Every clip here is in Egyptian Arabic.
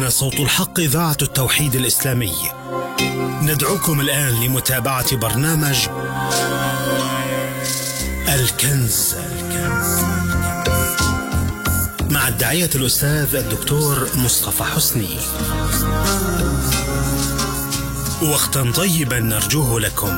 هنا صوت الحق إذاعة التوحيد الإسلامي ندعوكم الآن لمتابعة برنامج الكنز مع الداعية الأستاذ الدكتور مصطفى حسني وقتا طيبا نرجوه لكم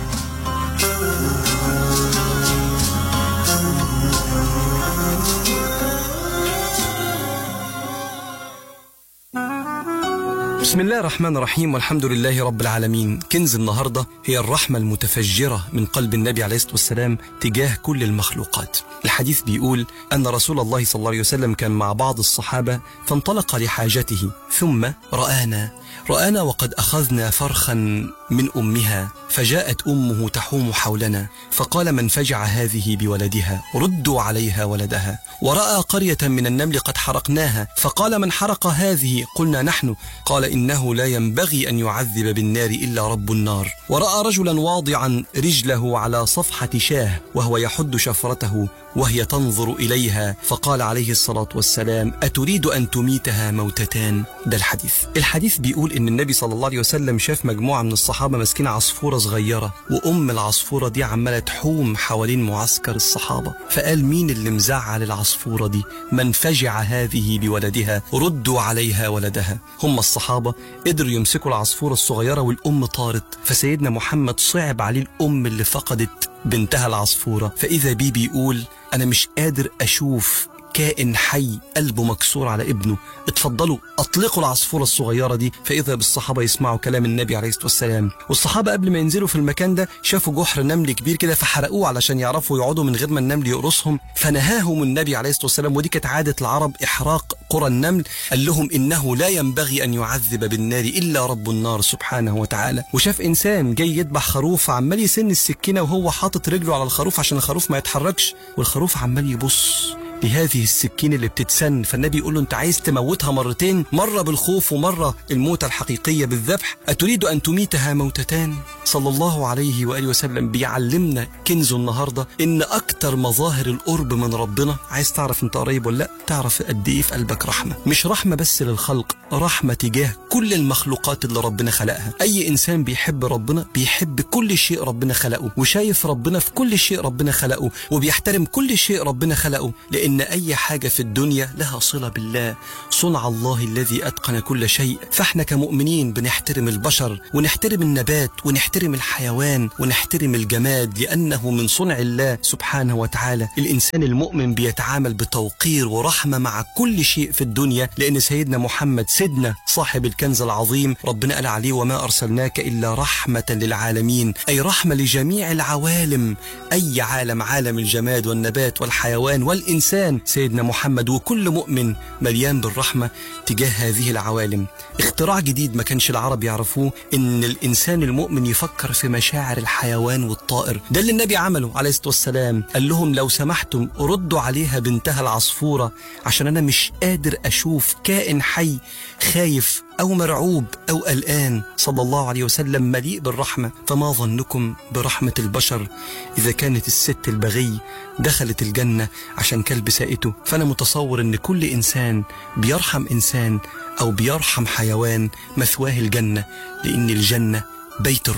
بسم الله الرحمن الرحيم والحمد لله رب العالمين كنز النهاردة هي الرحمة المتفجرة من قلب النبي عليه الصلاة والسلام تجاه كل المخلوقات الحديث بيقول أن رسول الله صلى الله عليه وسلم كان مع بعض الصحابة فانطلق لحاجته ثم رآنا رآنا وقد أخذنا فرخا من أمها فجاءت أمه تحوم حولنا فقال من فجع هذه بولدها ردوا عليها ولدها ورأى قرية من النمل قد حرقناها فقال من حرق هذه قلنا نحن قال إنه لا ينبغي أن يعذب بالنار إلا رب النار ورأى رجلا واضعا رجله على صفحة شاه وهو يحد شفرته وهي تنظر إليها فقال عليه الصلاة والسلام أتريد أن تميتها موتتان ده الحديث الحديث بيقول إن النبي صلى الله عليه وسلم شاف مجموعة من الصحابة ماسكين عصفورة صغيرة وأم العصفورة دي عمالة تحوم حوالين معسكر الصحابة فقال مين اللي مزعل العصفورة دي من فجع هذه بولدها ردوا عليها ولدها هم الصحابة قدروا يمسكوا العصفورة الصغيرة والأم طارت فسيدنا محمد صعب عليه الأم اللي فقدت بنتها العصفورة فإذا بي بيقول أنا مش قادر أشوف كائن حي قلبه مكسور على ابنه اتفضلوا اطلقوا العصفورة الصغيرة دي فإذا بالصحابة يسمعوا كلام النبي عليه الصلاة والسلام والصحابة قبل ما ينزلوا في المكان ده شافوا جحر نمل كبير كده فحرقوه علشان يعرفوا يقعدوا من غير ما النمل يقرصهم فنهاهم النبي عليه الصلاة والسلام ودي كانت عادة العرب إحراق قرى النمل قال لهم إنه لا ينبغي أن يعذب بالنار إلا رب النار سبحانه وتعالى وشاف إنسان جاي يذبح خروف عمال يسن السكينة وهو حاطط رجله على الخروف عشان الخروف ما يتحركش والخروف عمال يبص لهذه السكين اللي بتتسن فالنبي يقول له انت عايز تموتها مرتين مرة بالخوف ومرة الموتة الحقيقية بالذبح أتريد أن تميتها موتتان صلى الله عليه وآله وسلم بيعلمنا كنز النهاردة إن أكتر مظاهر القرب من ربنا عايز تعرف أنت قريب ولا لا تعرف قد إيه في قلبك رحمة مش رحمة بس للخلق رحمة تجاه كل المخلوقات اللي ربنا خلقها أي إنسان بيحب ربنا بيحب كل شيء ربنا خلقه وشايف ربنا في كل شيء ربنا خلقه وبيحترم كل شيء ربنا خلقه لأن أي حاجة في الدنيا لها صلة بالله صنع الله الذي أتقن كل شيء فاحنا كمؤمنين بنحترم البشر ونحترم النبات ونحترم الحيوان ونحترم الجماد لأنه من صنع الله سبحانه وتعالى الإنسان المؤمن بيتعامل بتوقير ورحمة مع كل شيء في الدنيا لأن سيدنا محمد سيدنا صاحب الكنز العظيم ربنا قال عليه وما أرسلناك إلا رحمة للعالمين أي رحمة لجميع العوالم أي عالم عالم الجماد والنبات والحيوان والإنسان سيدنا محمد وكل مؤمن مليان بالرحمة تجاه هذه العوالم اختراع جديد ما كانش العرب يعرفوه ان الانسان المؤمن يفكر في مشاعر الحيوان والطائر ده اللي النبي عمله عليه الصلاة والسلام قال لهم لو سمحتم ردوا عليها بنتها العصفورة عشان انا مش قادر اشوف كائن حي خايف أو مرعوب أو قلقان صلى الله عليه وسلم مليء بالرحمة فما ظنكم برحمة البشر إذا كانت الست البغي دخلت الجنة عشان كلب سائته فأنا متصور أن كل إنسان بيرحم إنسان أو بيرحم حيوان مثواه الجنة لأن الجنة بيت